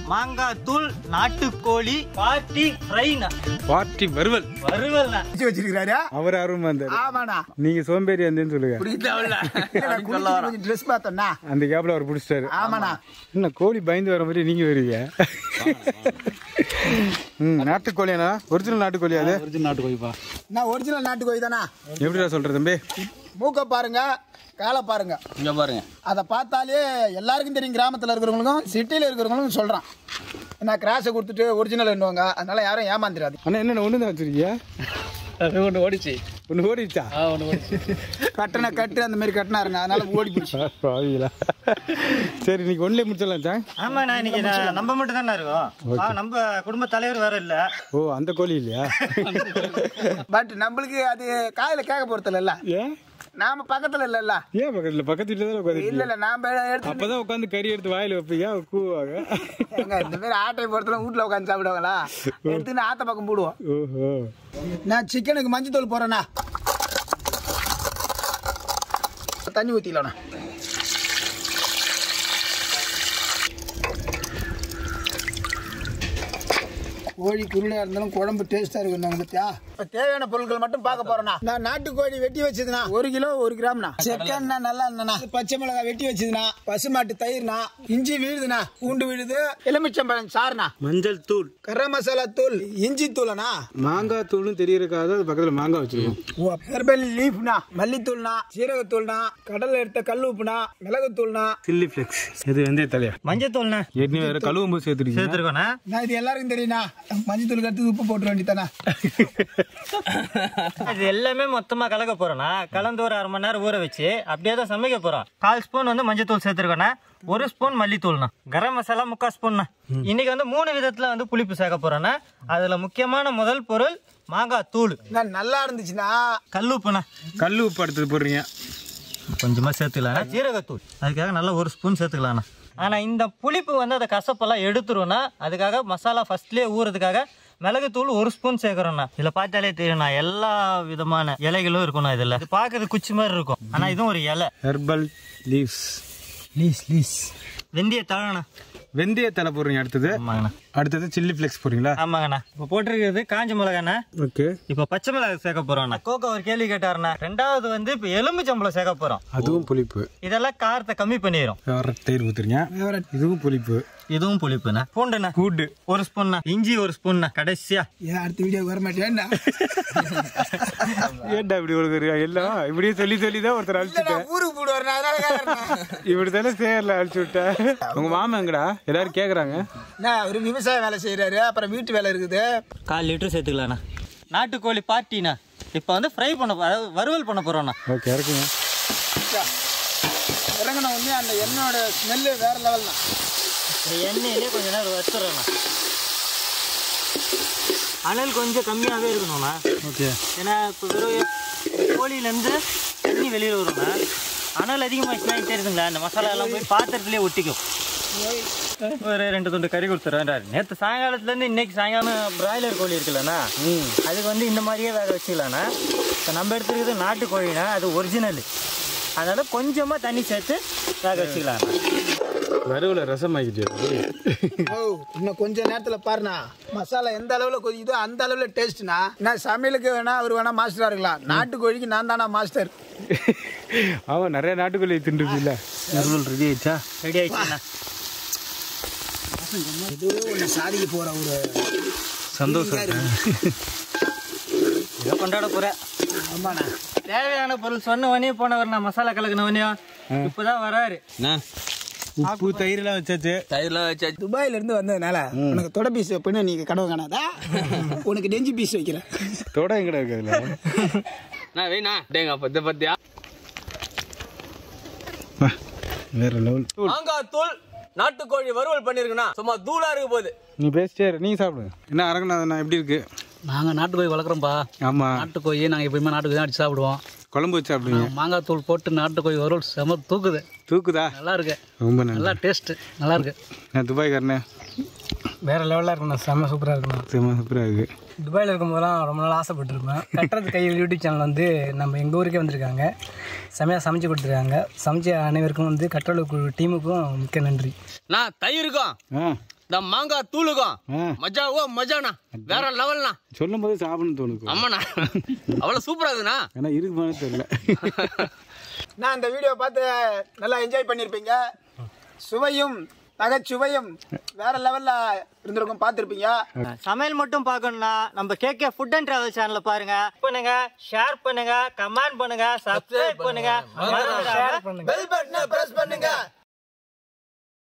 மாங்காய் தூள் நாட்டுக்கோழி பாட்டி ஃப்ரைண்ணா பார்ட்டி வறுவல் வறுவல்ண்ணா வச்சு வச்சிருக்காரு அவர் ஆர்வமா இருந்தாரு ஆமாண்ணா நீங்க சோம்பேறி வந்தேன்னு சொல்லுங்க ட்ரெஸ் பார்த்தோம்னா அந்த கேப்ல அவர் பிடிச்சிட்டாரு ஆமாண்ணா என்ன கோழி பயந்து வர மாதிரி நீங்க வருவீங்க ம் நாட்டுக்கோழியாண்ணா ஒரிஜினல் நாட்டுக்கோழி அது நான் ஒரிஜினல் நாட்டுக்கோழி தானா எப்படிடா சொல்ற தம்பி மூக்க பாருங்க காலை பாருங்க இங்க பாருங்க அதை பார்த்தாலே எல்லாருக்கும் தெரியும் கிராமத்தில் இருக்கிறவங்களுக்கும் சிட்டியில் இருக்கிறவங்களுக்கும் சொல்கிறான் நான் கிராஸை கொடுத்துட்டு ஒரிஜினல் என்னவாங்க அதனால யாரும் ஏமாந்துடாது அண்ணா என்ன ஒண்ணு தான் வச்சிருக்கியா ஒன்று ஓடிச்சு ஒண்ணு ஓடிச்சா ஆ ஒன்று ஓடிச்சு கட்டின கட்டு அந்த மாதிரி கட்டினாருங்க அதனால ஓடி போச்சு பாவிங்களா சரி இன்னைக்கு ஒன்லே முடிச்சிடலாம் சாங் ஆமாண்ணா இன்னைக்கு நான் நம்ம மட்டும் தானே இருக்கோம் ஆ, நம்ம குடும்ப தலைவர் வேற இல்ல ஓ அந்த கோழி இல்லையா பட் நம்மளுக்கு அது காயில் கேட்க போகிறது இல்லைல்ல ஏன் நாம பக்கத்தில் இல்லைல்ல ஏன் பக்கத்துல பக்கத்து வீட்டுல தான் உட்காந்து இல்லை இல்லை நாம எடுத்து அப்பதான் உட்காந்து கறி எடுத்து வாயில வைப்பீங்க அவங்க கூவாங்க ஏங்க, இந்த மாதிரி ஆட்டை பொறுத்தலாம் வீட்டில் உட்காந்து சாப்பிடுவாங்களா எடுத்துன்னு ஆத்த பக்கம் போடுவோம் ஓஹோ நான் சிக்கனுக்கு மஞ்சள் தூள் போடுறேண்ணா தண்ணி ஊற்றிக்கலாண்ணா கோழி குருளையா இருந்தாலும் குழம்பு டேஸ்டா இருக்கும் நம்ம பத்தியா இப்ப தேவையான பொருட்கள் மட்டும் பார்க்க போறேண்ணா நான் நாட்டுக்கோழி வெட்டி வச்சதுண்ணா ஒரு கிலோ ஒரு கிராம்ண்ணா செக்கன்னா நல்லா இருந்தண்ணா பச்சை மிளகாய் வெட்டி வச்சதுண்ணா பசுமாட்டு தயிர்ண்ணா இஞ்சி விழுதுண்ணா பூண்டு விழுது எலுமிச்சம்பழம் சாறுண்ணா மஞ்சள் தூள் கரம் மசாலா தூள் இஞ்சி தூளண்ணா மாங்காய் தூளும் தெரியறதுக்காக அது பக்கத்துல மாங்காய் வச்சிருக்கோம் ஹெர்பல் லீஃப்னா மல்லித்தூள்னா சீரகத்தூள்னா கடல்ல எடுத்த கல் உப்புனா மிளகுத்தூள்னா சில்லி ஃபிளெக்ஸ் இது வெந்தய தலையா மஞ்சத்தூள்ண்ணா ஏற்கனவே வேற கழுவும் போது சேர்த்துருக்கீங்க சேர்த்துருக்கோண்ணா நான் இது எல்லாருக்கும் தெரியும்ண்ணா மஞ்சள் தூள் கட்டு உப்பு போட்டுற வேண்டியதானே இது எல்லாமே மொத்தமா கலக்க போறோம்னா கலந்து ஒரு அரை மணி நேரம் ஊற வச்சு அப்படியே தான் சமைக்க போறோம் கால் ஸ்பூன் வந்து மஞ்சத்தூள் சேர்த்துருக்கோண்ணா ஒரு ஸ்பூன் மல்லித்தூள்ண்ணா கரம் மசாலா முக்கால் ஸ்பூன்ண்ணா இன்னைக்கு வந்து மூணு விதத்துல வந்து புளிப்பு சேர்க்க போறோம்னா அதுல முக்கியமான முதல் பொருள் மாங்காய் தூள் நான் நல்லா இருந்துச்சுன்னா கல்லுப்புண்ணா கல் உப்பு எடுத்து போடுறீங்க கொஞ்சமா சேர்த்துக்கலாம் ஜீரகத்தூள் அதுக்காக நல்லா ஒரு ஸ்பூன் சேர்த்துக்கலாம்ண்ணா ஆனா இந்த புளிப்பு வந்து அதை கசப்பெல்லாம் எடுத்துருவோம்னா அதுக்காக மசாலா ஃபர்ஸ்ட்லயே ஊறதுக்காக மிளகுத்தூள் ஒரு ஸ்பூன் சேர்க்குறோம்ண்ணா இதில் பார்த்தாலே தெரியும்ண்ணா எல்லா விதமான இலைகளும் இருக்கும்ண்ணா இதில் இது பார்க்கறது குச்சி மாதிரி இருக்கும் ஆனா இதுவும் ஒரு இலை ஹெர்பல் லீவ்ஸ் லீஸ் லீஸ் வெந்தய தழண்ணா வெந்தய தலை போடுறீங்க அடுத்தது ஆமாங்கண்ணா அடுத்தது சில்லி ஃபிளெக்ஸ் போடுறீங்களா ஆமாங்கண்ணா இப்போ போட்டிருக்கிறது காஞ்ச மிளகாண்ணா ஓகே இப்போ பச்சை மிளகாய் சேர்க்க போறோம்ண்ணா கோகோ ஒரு கேள்வி கேட்டாருண்ணா ரெண்டாவது வந்து இப்போ எலுமிச்சம்பளம் சேர்க்க போறோம் அதுவும் புளிப்பு இதெல்லாம் காரத்தை கம்மி பண்ணிடும் ஃபேவரட் தயிர் ஊத்துறீங்க இதுவும் புளிப்பு இதுவும் புளிப்புண்ணா பூண்டுண்ணா கூட்டு ஒரு ஸ்பூன்னா இஞ்சி ஒரு ஸ்பூன்னா கடைசியா ஏன் அடுத்த வீடியோ வர மாட்டேன்னா ஏன்டா இப்படி ஒரு எல்லாம் இப்படியே சொல்லி சொல்லி தான் ஒருத்தர் அழிச்சுட்டேன் ஊருக்கு போடுவார் அதனால கேட்கறேன். இப்படி தானே சேரல அழிச்சு விட்டேன் உங்க மாமா எங்கடா எல்லாரும் கேக்குறாங்க நான் ஒரு விவசாய வேலை செய்யறாரு அப்புறம் வீட்டு வேலை இருக்குது கால் லிட்டர் சேர்த்துக்கலாண்ணா நாட்டுக்கோழி பார்ட்டிண்ணா இப்போ வந்து ஃப்ரை பண்ண போ- அதாவது வறுவல் பண்ண போறோம்ண்ணா ஓகே இருக்குங்க இறங்கின உடனே அந்த எண்ணெயோட ஸ்மெல்லு வேற லெவல் தான் இந்த எண்ணெயிலே கொஞ்ச நேரம் வச்சுறோண்ணா அனல் கொஞ்சம் கம்மியாகவே இருக்கணும்ண்ணா ஓகே ஏன்னா இப்போ வெறும் கோழியிலேருந்து தண்ணி வெளியில் வரும்ண்ணா அனல் அதிகமாகிடுச்சுன்னா தெரியுதுங்களா இந்த மசாலா எல்லாம் போய் பாத்திரத்துலேயே ஒட்டிக்கும் ஒரு ரெண்டு துண்டு கறி கொடுத்துறேன் நேற்று சாயங்காலத்துலேருந்து இன்னைக்கு சாயங்காலம் பிராய்லர் கோழி இருக்குல்லண்ணா அதுக்கு வந்து இந்த மாதிரியே வேக வச்சுக்கலாண்ணா இப்போ நம்ம எடுத்துருக்கிறது நாட்டு கோழினா அது ஒரிஜினல் அதனால கொஞ்சமாக தண்ணி சேர்த்து வேக வச்சுக்கலாண்ணா வறுவல ரசம் ஆகிட்டு ஓ இன்னும் கொஞ்ச நேரத்துல பாருண்ணா மசாலா எந்த அளவுல கொதிக்குதோ அந்த அளவுல டேஸ்ட்னா நான் சமையலுக்கு வேணா அவர் வேணா மாஸ்டரா இருக்கலாம் நாட்டுக்கோழிக்கு நான் தானா மாஸ்டர் அவன் நிறைய நாட்டுக்கோழி தின்றுருக்குல்ல வறுவல் ரெடி ஆயிடுச்சா ரெடி ஆயிடுச்சுண்ணா ஏதோ ஒன்று சாதிக்க போற ஒரு சந்தோஷம் ஏதோ கொண்டாட போகிறேன் ஆமாண்ணா தேவையான பொருள் சொன்ன உடனே போனவர் நான் மசாலா கலக்கின உடனே இப்போதான் வராரு உப்பு தயிர்லாம் வச்சாச்சு தயிர்லாம் வச்சா துபாயில இருந்து வந்ததுனால உனக்கு தொட பீஸ் வைப்பேன்னு நீங்க கனவு காணாதா உனக்கு நெஞ்சு பீஸ் வைக்கிறேன் தொட எங்கடா இருக்கு அதுல நான் வேணா டேங்க பத்த பத்தியா வா, வேற லெவல் மாங்காய் தூள் நாட்டுக்கோழி வறுவல் பண்ணிருக்குண்ணா சும்மா தூளா இருக்க போகுது நீ பேசிட்டே இரு, நீ சாப்பிடுங்க என்ன அரங்கநாதண்ணா எப்படி இருக்கு நாங்கள் நாட்டுக்கோழி வளர்க்குறோம்ப்பா ஆமா நாட்டுக்கோழி நாங்கள் எப்பயுமே நாட்டுக்கோழி தான் அடிச்சு சாப்பிடுவோம் குழம்பு வச்சு சாப்பிடுங்க மாங்காய் தூள் போட்டு நாட்டுக்கோழி வறுவல் செம தூக்குது தூக்குதா நல்லா இருக்கு ரொம்ப நன்றி நல்லா டேஸ்ட்டு நல்லா இருக்கு நான் துபாய்க்காரனே வேற லெவலில் இருக்குண்ணா செம்ம சூப்பராக இருக்குண்ணா சும்மா சூப்பராக இருக்கு துபாயில் இருக்கும்போதெல்லாம் ரொம்ப நாள் ஆசைப்பட்டிருப்பேன் கட்டுறது கையில் யூடியூப் சேனல் வந்து நம்ம எங்கள் ஊருக்கே வந்திருக்காங்க செமையாக சமைச்சு கொடுத்துருக்காங்க சமைச்ச அனைவருக்கும் வந்து கட்டுறது குழு டீமுக்கும் மிக்க நன்றி நான் தயிருக்கும் ஆ இந்த மாங்காய் தூளுக்கும் ஆ. மஜாவோ மஜாண்ணா வேற லெவல்ண்ணா சொல்லும் போது சாப்பிடணும் தோணுக்கும் ஆமாண்ணா அவ்வளவு சூப்பரா இருக்குண்ணா ஏன்னா இருக்குமானு தெரியல நான் இந்த வீடியோ பார்த்து நல்லா என்ஜாய் பண்ணியிருப்பீங்க சுவையும் நகைச்சுவையும் வேற லெவல்ல இருந்திருக்கும் பார்த்துருப்பீங்க சமையல் மட்டும் பார்க்கணும்னா நம்ம கேகே ஃபுட் அண்ட் டிராவல் சேனலை பாருங்க பண்ணுங்க ஷேர் பண்ணுங்க கமெண்ட் பண்ணுங்க சப்ஸ்கிரைப் பண்ணுங்க பெல் பட்டனை பிரஸ் பண்ணுங்க